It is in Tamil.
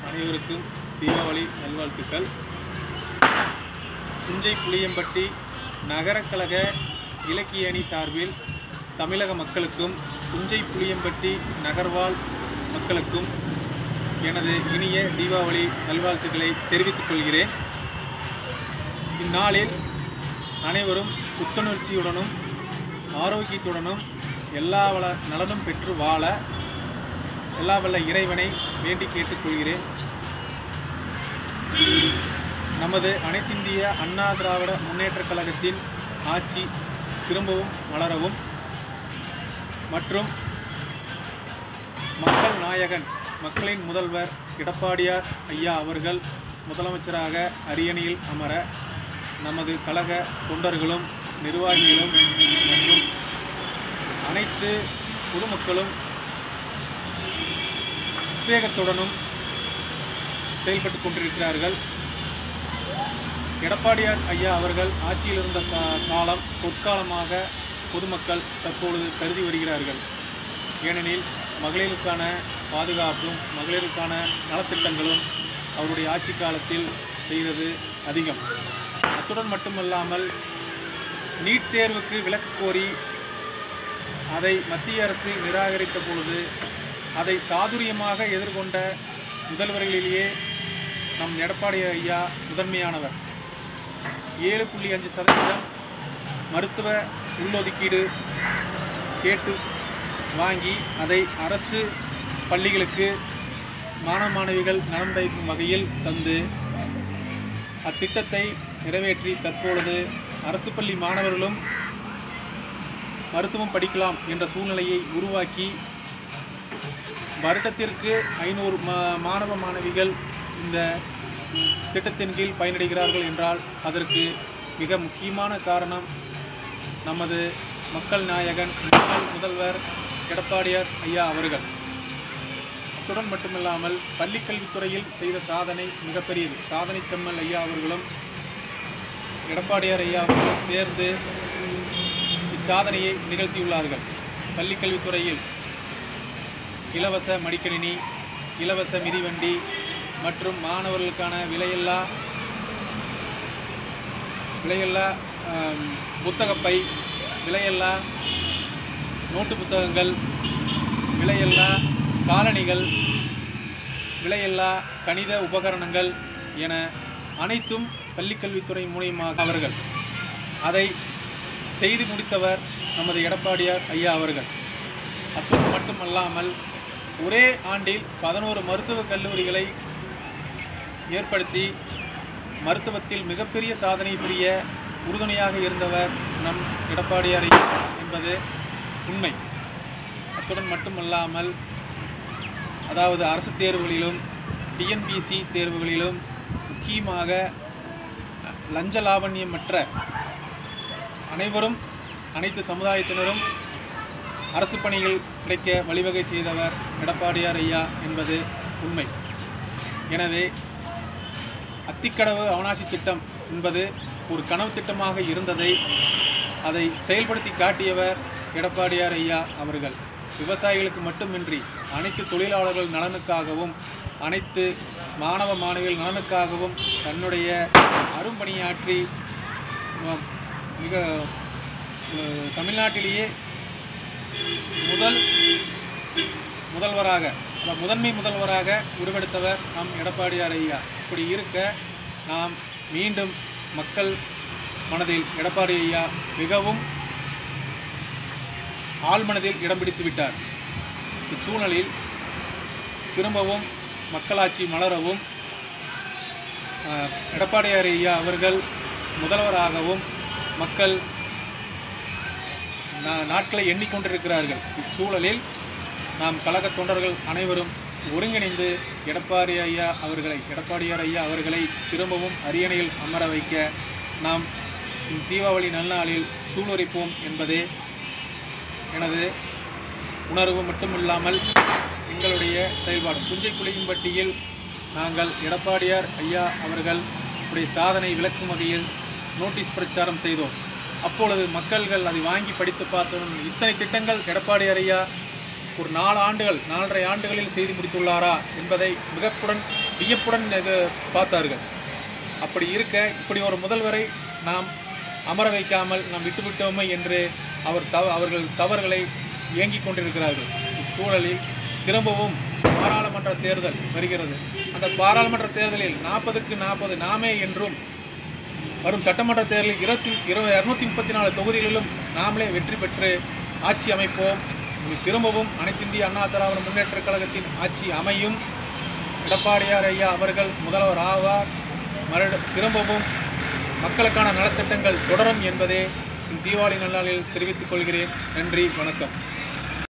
அனைவருக்கும் தீபாவளி நல்வாழ்த்துக்கள் புஞ்சை புளியம்பட்டி நகரக்கழக இலக்கிய அணி சார்பில் தமிழக மக்களுக்கும் புஞ்சை புளியம்பட்டி நகர்வாழ் மக்களுக்கும் எனது இனிய தீபாவளி நல்வாழ்த்துக்களை தெரிவித்துக் கொள்கிறேன் இந்நாளில் அனைவரும் புத்துணர்ச்சியுடனும் ஆரோக்கியத்துடனும் எல்லா வள நலனும் பெற்று வாழ எல்லா வல்ல இறைவனை வேண்டி கேட்டுக்கொள்கிறேன் நமது அனைத்திந்திய அண்ணா திராவிட முன்னேற்றக் கழகத்தின் ஆட்சி திரும்பவும் வளரவும் மற்றும் மக்கள் நாயகன் மக்களின் முதல்வர் எடப்பாடியார் ஐயா அவர்கள் முதலமைச்சராக அரியணையில் அமர நமது கழக தொண்டர்களும் நிர்வாகிகளும் மற்றும் அனைத்து பொதுமக்களும் உத்வேகத்துடனும் செயல்பட்டு கொண்டிருக்கிறார்கள் எடப்பாடியார் ஐயா அவர்கள் ஆட்சியில் இருந்த கா- காலம் பொற்காலமாக பொதுமக்கள் தற்பொழுது கருதி வருகிறார்கள் ஏனெனில் மகளிருக்கான பாதுகாப்பும் மகளிருக்கான நலத்திட்டங்களும் அவருடைய ஆட்சி காலத்தில் செய்தது அதிகம் அத்துடன் மட்டுமல்லாமல் நீட் தேர்வுக்கு விலக்கு கோரி அதை மத்திய அரசு நிராகரித்த பொழுது அதை சாதுரியமாக எதிர்கொண்ட முதல்வர்களிலேயே நம் எடப்பாடி ஐயா முதன்மையானவர் ஏழு புள்ளி அஞ்சு சதவீதம் மருத்துவ உள்ளொதுக்கீடு கேட்டு வாங்கி அதை அரசு பள்ளிகளுக்கு மாணவ மாணவிகள் நலன் பயக்கும் வகையில் தந்து அத்திட்டத்தை நிறைவேற்றி தற்பொழுது அரசு பள்ளி மாணவர்களும் மருத்துவம் படிக்கலாம் என்ற சூழ்நிலையை உருவாக்கி வருடத்திற்கு ஐநூறு மா மாணவ மாணவிகள் இந்த திட்டத்தின் கீழ் பயனடைகிறார்கள் என்றால் அதற்கு மிக முக்கியமான காரணம் நமது மக்கள் நாயகன் முன்னாள் முதல்வர் எடப்பாடியார் ஐயா அவர்கள் அத்துடன் மட்டுமில்லாமல் பள்ளிக் கல்வித்துறையில் செய்த சாதனை மிகப்பெரியது சாதனை செம்மல் ஐயா அவர்களும் எடப்பாடியார் ஐயா அவர்களும் சேர்ந்து இச்சாதனையை நிகழ்த்தியுள்ளார்கள் பள்ளிக் கல்வித்துறையில் இலவச மடிக்கணினி இலவச மிதிவண்டி மற்றும் மாணவர்களுக்கான விலையில்லா விலையில்லா ஆம், புத்தகப்பை விலையில்லா நோட்டு புத்தகங்கள் விலையில்லா காலணிகள் விலையில்லா கணித உபகரணங்கள் என அனைத்தும் பள்ளிக்கல்வித்துறை மூலியமாக அவர்கள் அதை செய்து முடித்தவர் நமது எடப்பாடியார் ஐயா அவர்கள் அத்தோடு மட்டுமல்லாமல் ஒரே ஆண்டில் பதினோரு மருத்துவக் கல்லூரிகளை ஏற்படுத்தி மருத்துவத்தில் மிகப்பெரிய சாதனை புரிய உறுதுணையாக இருந்தவர் நம் எடப்பாடியார் ஐயா என்பது உண்மை அத்துடன் மட்டுமல்லாமல் அதாவது அரசு தேர்வுகளிலும் டிஎன்பிசி தேர்வுகளிலும் முக்கியமாக லஞ்ச லாவண்யமற்ற அனைவரும் அனைத்து சமுதாயத்தினரும் அரசு பணிகள் கிடைக்க வழிவகை செய்தவர் எடப்பாடியார் ஐயா என்பது உண்மை எனவே அத்திக்கடவு அவனாசி திட்டம் என்பது ஒரு கனவு திட்டமாக இருந்ததை அதை செயல்படுத்தி காட்டியவர் எடப்பாடியார் ஐயா அவர்கள் விவசாயிகளுக்கு மட்டுமின்றி அனைத்து தொழிலாளர்கள் நலனுக்காகவும் அனைத்து மாணவ மாணவிகள் நலனுக்காகவும் தன்னுடைய அரும்பணியாற்றி ம- மிக அஹ், தமிழ்நாட்டிலேயே முதல் முதல்வராக அதாவது முதன்மை முதல்வராக உருவெடுத்தவர் நம் எடப்பாடியார் ஐயா இப்படி இருக்க நாம் மீண்டும் மக்கள் மனதில் எடப்பாடி ஐயா மிகவும் ஆழ்மனதில் இடம் பிடித்து விட்டார் இச்சூழலில் திரும்பவும் மக்களாட்சி மலரவும் ஆஹ், எடப்பாடியார் ஐயா அவர்கள் முதல்வராகவும் மக்கள் நா- நாட்களை எண்ணிக்கொண்டிருக்கிறார்கள் இச்சூழலில் நாம் கழக தொண்டர்கள் அனைவரும் ஒருங்கிணைந்து எடப்பாடி ஐயா அவர்களை எடப்பாடியார் ஐயா அவர்களை திரும்பவும் அரியணையில் அமர வைக்க நாம் இந்த தீபாவளி நல்நாளில் சூளுரைப்போம் என்பதே எனது உணர்வு மட்டுமில்லாமல் எங்களுடைய செயல்பாடு புஞ்சை புளியம்பட்டியில் நாங்கள் எடப்பாடியார் ஐயா அவர்கள் உடைய சாதனை விளக்கும் வகையில் நோட்டீஸ் பிரச்சாரம் செய்தோம் அப்பொழுது மக்கள்கள் அதை வாங்கி படித்து பார்த்ததும் இத்தனை திட்டங்கள் எடப்பாடியார் ஐயா ஒரு நாலு ஆண்டுகள் நாலரை ஆண்டுகளில் செய்து முடித்துள்ளாரா என்பதை மிகப்புடன் வியப்புடன் இது பார்த்தார்கள் அப்படி இருக்க இப்படி ஒரு முதல்வரை நாம் அமர வைக்காமல் நாம் விட்டுவிட்டோமே என்று அவர் தவ அவர்கள் தவறுகளை இயங்கிக் கொண்டிருக்கிறார்கள் இச்சூழலில் திரும்பவும் பாராளுமன்ற தேர்தல் வருகிறது அந்த பாராளுமன்ற தேர்தலில் நாற்பதுக்கு நாற்பது நாமே என்றும் வரும் சட்டமன்ற தேர்தலில் இருபத்தி இருபது இரநூத்தி முப்பத்தி நாலு தொகுதிகளிலும் நாமளே வெற்றி பெற்று ஆட்சி அமைப்போம் இது திரும்பவும் அனைத்திந்திய அண்ணா திராவிட முன்னேற்றக் கழகத்தின் ஆட்சி அமையும் எடப்பாடியார் ஐயா அவர்கள் முதல்வர் ஆவார் மறுட திரும்பவும் மக்களுக்கான நலத்திட்டங்கள் தொடரும் என்பதே இந்த தீபாவளி நல்லாளில் தெரிவித்துக் கொள்கிறேன் நன்றி வணக்கம்